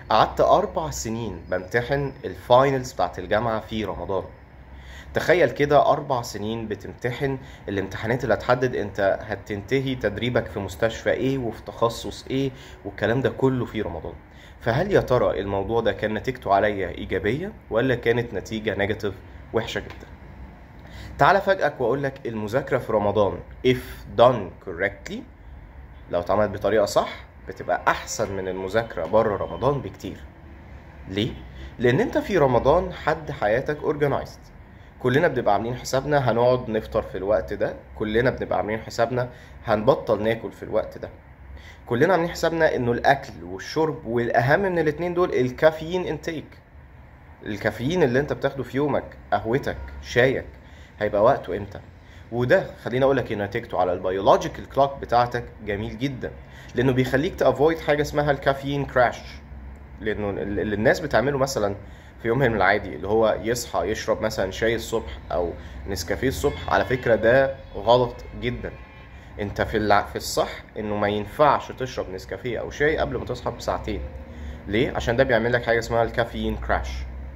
قعدت اربع سنين بمتحن الفاينلز بتاعت الجامعه في رمضان تخيل كده اربع سنين بتمتحن الامتحانات اللي هتحدد انت هتنتهي تدريبك في مستشفى ايه وفي تخصص ايه والكلام ده كله في رمضان فهل يا ترى الموضوع ده كان نتيجته عليا ايجابيه ولا كانت نتيجه نيجاتيف وحشه جدا تعال افاجئك واقول لك المذاكره في رمضان if done correctly لو اتعملت بطريقه صح بتبقى احسن من المذاكره بره رمضان بكتير ليه لان انت في رمضان حد حياتك اورجنايزد كلنا بنبقى عاملين حسابنا هنقعد نفطر في الوقت ده كلنا بنبقى عاملين حسابنا هنبطل ناكل في الوقت ده كلنا عاملين حسابنا انه الاكل والشرب والاهم من الاتنين دول الكافيين انتيك الكافيين اللي انت بتاخده في يومك قهوتك شايك هيبقى وقته امتى وده خليني اقول لك نتيجته على البيولوجيكال كلوك بتاعتك جميل جدا لانه بيخليك تافويد حاجه اسمها الكافيين كراش لانه اللي الناس بتعمله مثلا في يومهم العادي اللي هو يصحى يشرب مثلا شاي الصبح او نسكافيه الصبح على فكره ده غلط جدا انت في الع... في الصح انه ما ينفعش تشرب نسكافيه او شاي قبل ما تصحى بساعتين ليه عشان ده بيعمل لك حاجه اسمها الكافيين كراش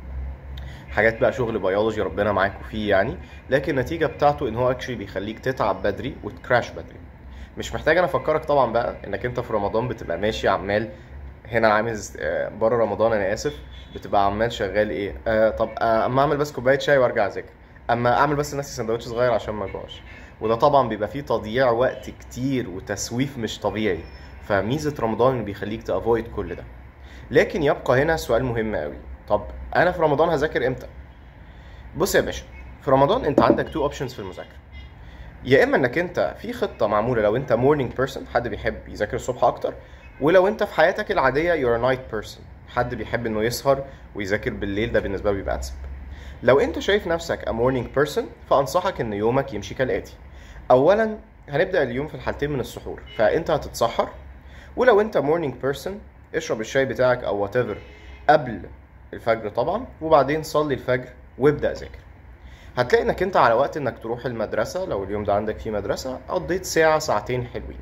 حاجات بقى شغل بيولوجي ربنا معاكم فيه يعني لكن النتيجه بتاعته ان هو اكشلي بيخليك تتعب بدري وتكراش بدري مش محتاج انا افكرك طبعا بقى انك انت في رمضان بتبقى ماشي عمال هنا عامل بره رمضان انا اسف بتبقى عمال شغال ايه آه طب آه اما اعمل بس كوبايه شاي وارجع اذاكر اما اعمل بس لنفسي سندوتش صغير عشان ما اجوعش وده طبعا بيبقى فيه تضييع وقت كتير وتسويف مش طبيعي فميزه رمضان اللي بيخليك تافويد كل ده لكن يبقى هنا سؤال مهم قوي طب انا في رمضان هذاكر امتى بص يا باشا في رمضان انت عندك تو اوبشنز في المذاكره يا اما انك انت في خطه معموله لو انت مورنينج بيرسون حد بيحب يذاكر الصبح اكتر ولو انت في حياتك العاديه يور نايت بيرسون حد بيحب انه يسهر ويذاكر بالليل ده بالنسبه له بيبقى انسب لو انت شايف نفسك a morning person فانصحك ان يومك يمشي كالاتي اولا هنبدا اليوم في الحالتين من السحور فانت هتتسحر ولو انت morning person اشرب الشاي بتاعك او وات قبل الفجر طبعا وبعدين صلي الفجر وابدا ذاكر هتلاقي انك انت على وقت انك تروح المدرسه لو اليوم ده عندك فيه مدرسه قضيت ساعه ساعتين حلوين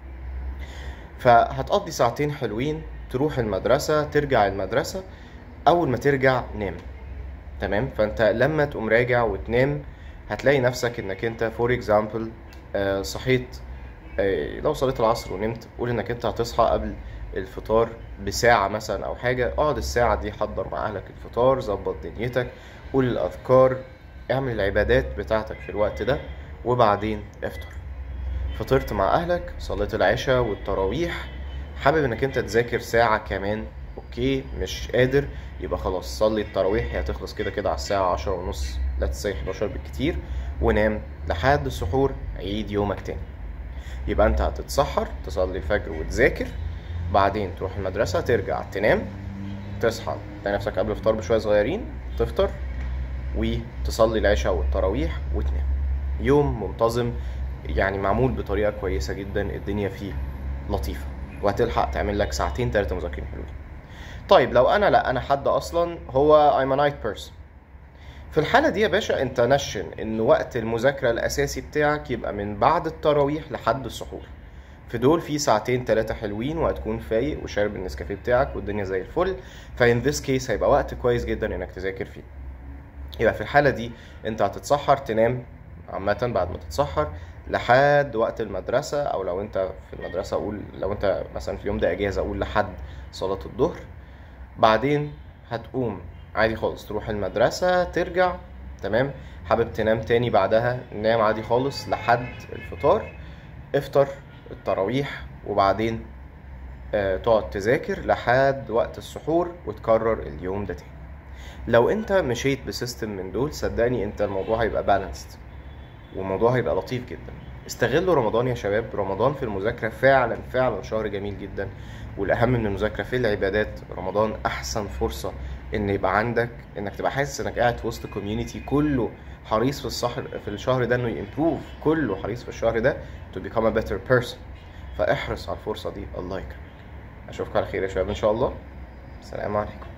فهتقضي ساعتين حلوين تروح المدرسه ترجع المدرسه اول ما ترجع نام تمام فانت لما تقوم راجع وتنام هتلاقي نفسك انك انت فور اكزامبل صحيت آه، لو صليت العصر ونمت قول انك انت هتصحى قبل الفطار بساعة مثلا أو حاجة اقعد الساعة دي حضر مع أهلك الفطار ظبط دنيتك قول الأذكار اعمل العبادات بتاعتك في الوقت ده وبعدين افطر فطرت مع أهلك صليت العشاء والتراويح حابب انك انت تذاكر ساعة كمان اوكي مش قادر يبقى خلاص صلي التراويح هي هتخلص كده كده على الساعة عشرة ونص لا تسي 11 بالكتير ونام لحد السحور عيد يومك تاني يبقى انت هتتسحر تصلي الفجر وتذاكر بعدين تروح المدرسة ترجع تنام تصحى تلاقي نفسك قبل الفطار بشوية صغيرين تفطر وتصلي العشاء والتراويح وتنام يوم منتظم يعني معمول بطريقة كويسة جدا الدنيا فيه لطيفة وهتلحق تعمل لك ساعتين تلاتة مذاكرين حلوين طيب لو انا لا انا حد اصلا هو I'm a night person في الحالة دي يا باشا انت نشن ان وقت المذاكرة الاساسي بتاعك يبقى من بعد التراويح لحد السحور في دول في ساعتين تلاتة حلوين وهتكون فايق وشارب النسكافيه بتاعك والدنيا زي الفل فإن ذيس كيس هيبقى وقت كويس جدا انك تذاكر فيه يبقى في الحالة دي انت هتتسحر تنام عامة بعد ما تتسحر لحد وقت المدرسة او لو انت في المدرسة اقول لو انت مثلا في اليوم ده اجازة اقول لحد صلاة الظهر بعدين هتقوم عادي خالص تروح المدرسة ترجع تمام حابب تنام تاني بعدها نام عادي خالص لحد الفطار افطر التراويح وبعدين آه، تقعد تذاكر لحد وقت السحور وتكرر اليوم ده تاني لو انت مشيت بسيستم من دول صدقني انت الموضوع هيبقى بالانسد والموضوع هيبقى لطيف جدا استغلوا رمضان يا شباب رمضان في المذاكرة فعلا فعلا شهر جميل جدا والأهم من المذاكرة في العبادات رمضان أحسن فرصة إن يبقى عندك إنك تبقى حاسس إنك قاعد في وسط كوميونيتي كله حريص في الصحر في الشهر ده إنه يمبروف كله حريص في الشهر ده to become a better person فاحرص على الفرصة دي الله يكرمك أشوفكم على خير يا شباب إن شاء الله السلام عليكم